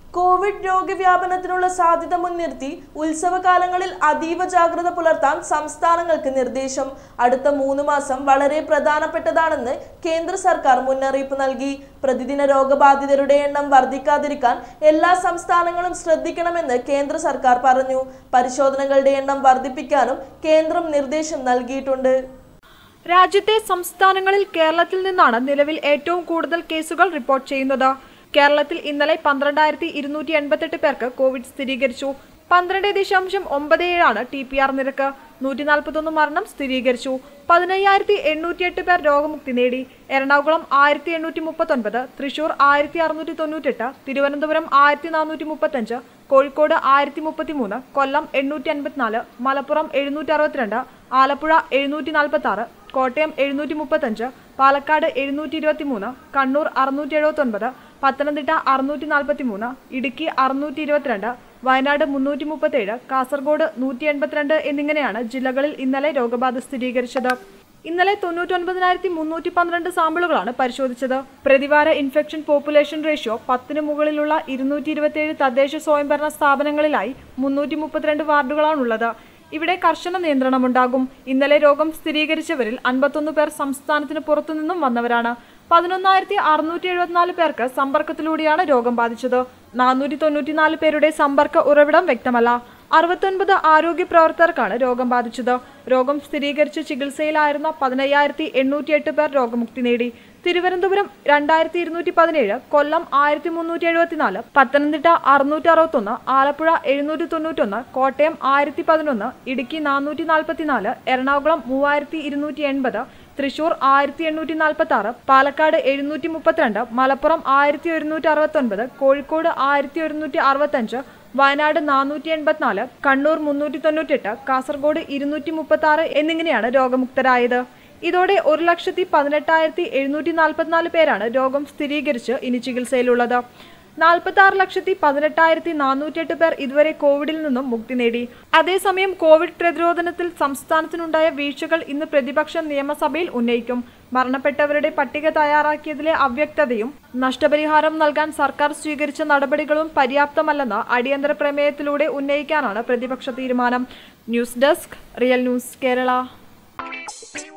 Covid രോഗവ്യാപനത്തിനുള്ള സാധ്യത മുൻനിർത്തി ഉത്സവകാലങ്ങളിൽ അതീവ ജാഗ്രത പുലർത്താൻ സംസ്ഥാനങ്ങൾക്ക് നിർദ്ദേശം അടുത്ത മൂന്ന് മാസം വളരെ പ്രധാനപ്പെട്ടതാണെന്ന് കേന്ദ്ര സർക്കാർ മുന്നറിയിപ്പ് നൽകി പ്രതിദിന രോഗബാധിതരുടെ എണ്ണം വർദ്ധിക്കാതിരിക്കാൻ എല്ലാ സംസ്ഥാനങ്ങളും ശ്രദ്ധിക്കണമെന്ന് കേന്ദ്ര സർക്കാർ പറഞ്ഞു പരിശോധനകളുടെ എണ്ണം വർദ്ധിപ്പിക്കാനും കേന്ദ്രം നിർദ്ദേശം നൽകിയിട്ടുണ്ട് രാജ്യത്തെ സംസ്ഥാനങ്ങളിൽ കേരളത്തിൽ നിന്നാണ് നിലവിൽ ഏറ്റവും കൂടുതൽ കേസുകൾ റിപ്പോർട്ട് ചെയ്യുന്നത് കേരളത്തിൽ ഇന്നലെ പന്ത്രണ്ടായിരത്തി ഇരുന്നൂറ്റി എൺപത്തെട്ട് പേർക്ക് കോവിഡ് സ്ഥിരീകരിച്ചു പന്ത്രണ്ട് ദശാംശം ഒമ്പത് ഏഴാണ് ടി പി ആർ നിരക്ക് നൂറ്റി നാൽപ്പത്തൊന്ന് മരണം സ്ഥിരീകരിച്ചു പതിനയ്യായിരത്തി എണ്ണൂറ്റിയെട്ട് പേർ രോഗമുക്തി നേടി എറണാകുളം ആയിരത്തി എണ്ണൂറ്റി മുപ്പത്തൊൻപത് തൃശൂർ ആയിരത്തി അറുന്നൂറ്റി തൊണ്ണൂറ്റെട്ട് തിരുവനന്തപുരം ആയിരത്തി നാനൂറ്റി മുപ്പത്തഞ്ച് കോഴിക്കോട് ആയിരത്തി മുപ്പത്തിമൂന്ന് കൊല്ലം എണ്ണൂറ്റി അൻപത്തിനാല് മലപ്പുറം എഴുന്നൂറ്റി അറുപത്തിരണ്ട് ആലപ്പുഴ എഴുന്നൂറ്റി നാൽപ്പത്തി ആറ് കോട്ടയം എഴുന്നൂറ്റി മുപ്പത്തഞ്ച് പാലക്കാട് എഴുന്നൂറ്റി ഇരുപത്തി മൂന്ന് കണ്ണൂർ അറുന്നൂറ്റി എഴുപത്തൊൻപത് പത്തനംതിട്ട അറുന്നൂറ്റി നാൽപ്പത്തി മൂന്ന് ഇടുക്കി അറുന്നൂറ്റി ഇരുപത്തിരണ്ട് വയനാട് മുന്നൂറ്റി മുപ്പത്തേഴ് കാസർഗോഡ് നൂറ്റി എൺപത്തിരണ്ട് എന്നിങ്ങനെയാണ് ജില്ലകളിൽ ഇന്നലെ രോഗബാധ സ്ഥിരീകരിച്ചത് ഇന്നലെ തൊണ്ണൂറ്റൊൻപതിനായിരത്തി മുന്നൂറ്റി പന്ത്രണ്ട് സാമ്പിളുകളാണ് പരിശോധിച്ചത് പ്രതിവാര ഇൻഫെക്ഷൻ പോപ്പുലേഷൻ റേഷ്യോ പത്തിന് മുകളിലുള്ള ഇരുന്നൂറ്റി ഇരുപത്തിയേഴ് തദ്ദേശ സ്വയംഭരണ സ്ഥാപനങ്ങളിലായി മുന്നൂറ്റി മുപ്പത്തിരണ്ട് വാർഡുകളാണുള്ളത് ഇവിടെ കർശന നിയന്ത്രണമുണ്ടാകും ഇന്നലെ രോഗം സ്ഥിരീകരിച്ചവരിൽ അൻപത്തൊന്ന് പേർ സംസ്ഥാനത്തിന് പുറത്തുനിന്നും വന്നവരാണ് പതിനൊന്നായിരത്തി അറുന്നൂറ്റി എഴുപത്തിനാല് പേർക്ക് സമ്പർക്കത്തിലൂടെയാണ് രോഗം ബാധിച്ചത് നാനൂറ്റി തൊണ്ണൂറ്റിനാല് പേരുടെ സമ്പർക്ക ഉറവിടം വ്യക്തമല്ല അറുപത്തൊൻപത് ആരോഗ്യ പ്രവർത്തകർക്കാണ് രോഗം ബാധിച്ചത് രോഗം സ്ഥിരീകരിച്ച് ചികിത്സയിലായിരുന്ന പതിനയ്യായിരത്തി എണ്ണൂറ്റിയെട്ട് പേർ രോഗമുക്തി നേടി തിരുവനന്തപുരം രണ്ടായിരത്തി ഇരുന്നൂറ്റി പതിനേഴ് കൊല്ലം ആയിരത്തി മുന്നൂറ്റി എഴുപത്തിനാല് പത്തനംതിട്ട അറുന്നൂറ്റി അറുപത്തൊന്ന് ആലപ്പുഴ എഴുന്നൂറ്റി തൊണ്ണൂറ്റൊന്ന് കോട്ടയം ആയിരത്തി പതിനൊന്ന് ഇടുക്കി നാനൂറ്റി നാൽപ്പത്തിനാല് എറണാകുളം മൂവായിരത്തി ഇരുന്നൂറ്റി എൺപത് തൃശൂർ ആയിരത്തി എണ്ണൂറ്റി നാൽപ്പത്തി ആറ് പാലക്കാട് എഴുന്നൂറ്റി മുപ്പത്തിരണ്ട് മലപ്പുറം ആയിരത്തി ഒരുന്നൂറ്റി അറുപത്തൊൻപത് കോഴിക്കോട് ആയിരത്തി ഒരുന്നൂറ്റി അറുപത്തഞ്ച് വയനാട് നാനൂറ്റി എൺപത്തിനാല് കണ്ണൂർ മുന്നൂറ്റി തൊണ്ണൂറ്റെട്ട് കാസർഗോഡ് ഇരുന്നൂറ്റി മുപ്പത്തി ആറ് എന്നിങ്ങനെയാണ് രോഗമുക്തരായത് ഇതോടെ ഒരു ലക്ഷത്തി പതിനെട്ടായിരത്തി എഴുന്നൂറ്റി നാൽപ്പത്തിനാല് പേരാണ് രോഗം സ്ഥിരീകരിച്ച് ഇനി ചികിത്സയിലുള്ളത് നാൽപ്പത്തി ആറ് ലക്ഷത്തി പതിനെട്ടായിരത്തി നാനൂറ്റെട്ട് പേർ ഇതുവരെ കോവിഡിൽ നിന്നും മുക്തി നേടി അതേസമയം കോവിഡ് പ്രതിരോധനത്തിൽ സംസ്ഥാനത്തിനുണ്ടായ വീഴ്ചകൾ ഇന്ന് പ്രതിപക്ഷം നിയമസഭയിൽ ഉന്നയിക്കും മരണപ്പെട്ടവരുടെ പട്ടിക തയ്യാറാക്കിയതിലെ അവ്യക്തതയും നഷ്ടപരിഹാരം നൽകാൻ സർക്കാർ സ്വീകരിച്ച നടപടികളും പര്യാപ്തമല്ലെന്ന് അടിയന്തര പ്രമേയത്തിലൂടെ ഉന്നയിക്കാനാണ് പ്രതിപക്ഷ തീരുമാനം news desk real news Kerala